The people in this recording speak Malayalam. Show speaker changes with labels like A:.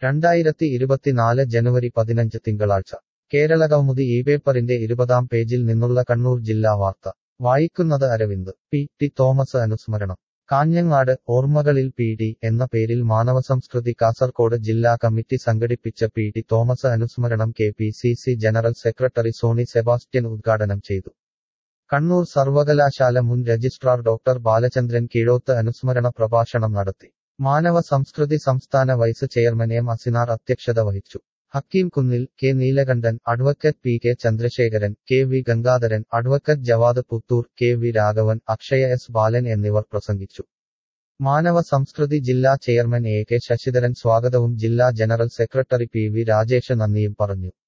A: രണ്ടായിരത്തി ഇരുപത്തിനാല് ജനുവരി പതിനഞ്ച് തിങ്കളാഴ്ച കേരളകൗമുദി ഈ പേപ്പറിന്റെ ഇരുപതാം പേജിൽ നിന്നുള്ള കണ്ണൂർ ജില്ലാ വാർത്ത വായിക്കുന്നത് അരവിന്ദ് പി ടി തോമസ് അനുസ്മരണം കാഞ്ഞങ്ങാട് ഓർമ്മകളിൽ പി ഡി എന്ന പേരിൽ മാനവസംസ്കൃതി കാസർകോട് ജില്ലാ കമ്മിറ്റി സംഘടിപ്പിച്ച പി ടി തോമസ് അനുസ്മരണം K P C C general secretary Sony Sebastian ഉദ്ഘാടനം ചെയ്തു കണ്ണൂർ സർവകലാശാല മുൻ രജിസ്ട്രാർ ഡോക്ടർ ബാലചന്ദ്രൻ കീഴോത്ത് അനുസ്മരണ പ്രഭാഷണം നടത്തി മാനവ സംസ്കൃതി സംസ്ഥാന വൈസ് ചെയർമാൻ എം അസിനാർ അധ്യക്ഷത വഹിച്ചു Hakeem Kunnil K Neelakandan advocate P K Chandrasekharan K V Gangadharan advocate Javad Puthur K V Raghavan Akshaya S Balan എന്നിവർ പ്രസംഗിച്ചു മാനവ സംസ്കൃതി ജില്ലാ ചെയർമാൻ എ കെ ശശിധരൻ സ്വാഗതവും ജില്ലാ general secretary P V Rajesh നന്ദിയും പറഞ്ഞു